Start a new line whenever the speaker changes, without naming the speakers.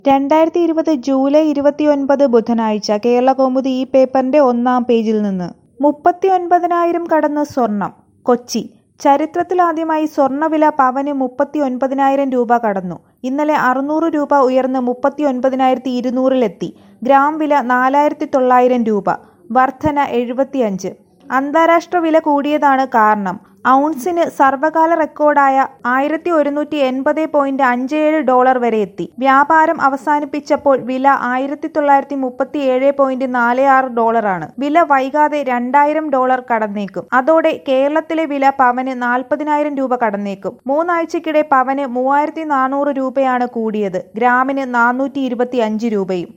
രണ്ടായിരത്തി ഇരുപത് ജൂലൈ ഇരുപത്തിയൊൻപത് ബുധനാഴ്ച കേരളകൗമുദി ഈ പേപ്പറിന്റെ ഒന്നാം പേജിൽ നിന്ന് മുപ്പത്തിയൊൻപതിനായിരം കടന്ന് സ്വർണം കൊച്ചി ചരിത്രത്തിലാദ്യമായി സ്വർണ്ണവില പവന് മുപ്പത്തിയൊൻപതിനായിരം രൂപ കടന്നു ഇന്നലെ അറുന്നൂറ് രൂപ ഉയർന്ന് മുപ്പത്തിയൊൻപതിനായിരത്തി ഇരുന്നൂറിലെത്തി ഗ്രാം വില നാലായിരത്തി തൊള്ളായിരം രൂപ വർധന എഴുപത്തിയഞ്ച് അന്താരാഷ്ട്ര വില കൂടിയതാണ് കാരണം ഔൺസിന് സർവകാല റെക്കോർഡായ ആയിരത്തി ഒരുന്നൂറ്റി എൺപത് പോയിന്റ് അഞ്ച് ഏഴ് ഡോളർ വരെ എത്തി വ്യാപാരം അവസാനിപ്പിച്ചപ്പോൾ വില ആയിരത്തി തൊള്ളായിരത്തി മുപ്പത്തി ഏഴ് പോയിന്റ് നാല് ആറ് ഡോളറാണ് വില വൈകാതെ രണ്ടായിരം ഡോളർ കടന്നേക്കും അതോടെ കേരളത്തിലെ വില പവന് നാൽപ്പതിനായിരം രൂപ കടന്നേക്കും മൂന്നാഴ്ചക്കിടെ പവന് മൂവായിരത്തി നാനൂറ് രൂപയാണ് കൂടിയത് ഗ്രാമിന് നാനൂറ്റി ഇരുപത്തി അഞ്ച് രൂപയും